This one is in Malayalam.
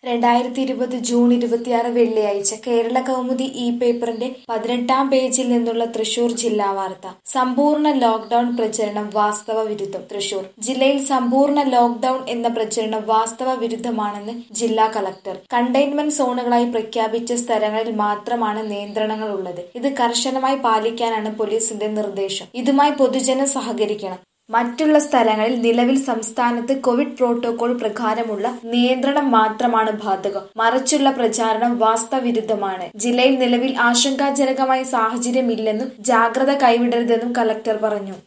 രണ്ടായിരത്തി ഇരുപത് ജൂൺ ഇരുപത്തിയാറ് വെള്ളിയാഴ്ച കേരള കൗമുദി ഇ പേപ്പറിന്റെ പതിനെട്ടാം പേജിൽ നിന്നുള്ള തൃശൂർ ജില്ലാ വാർത്ത സമ്പൂർണ്ണ ലോക്ഡൌൺ പ്രചരണം വാസ്തവ വിരുദ്ധം തൃശൂർ ജില്ലയിൽ സമ്പൂർണ്ണ ലോക്ഡൌൺ എന്ന പ്രചരണം വാസ്തവ വിരുദ്ധമാണെന്ന് ജില്ലാ കളക്ടർ കണ്ടെയ്ൻമെന്റ് സോണുകളായി പ്രഖ്യാപിച്ച സ്ഥലങ്ങളിൽ മാത്രമാണ് നിയന്ത്രണങ്ങൾ ഉള്ളത് ഇത് കർശനമായി പാലിക്കാനാണ് പോലീസിന്റെ നിർദ്ദേശം ഇതുമായി പൊതുജനം സഹകരിക്കണം മറ്റുള്ള സ്ഥലങ്ങളിൽ നിലവിൽ സംസ്ഥാനത്ത് കോവിഡ് പ്രോട്ടോകോൾ പ്രകാരമുള്ള നിയന്ത്രണം മാത്രമാണ് ബാധകം മറിച്ചുള്ള പ്രചാരണം വാസ്തവിരുദ്ധമാണ് ജില്ലയിൽ നിലവിൽ ആശങ്കാജനകമായ സാഹചര്യമില്ലെന്നും ജാഗ്രത കൈവിടരുതെന്നും കലക്ടർ പറഞ്ഞു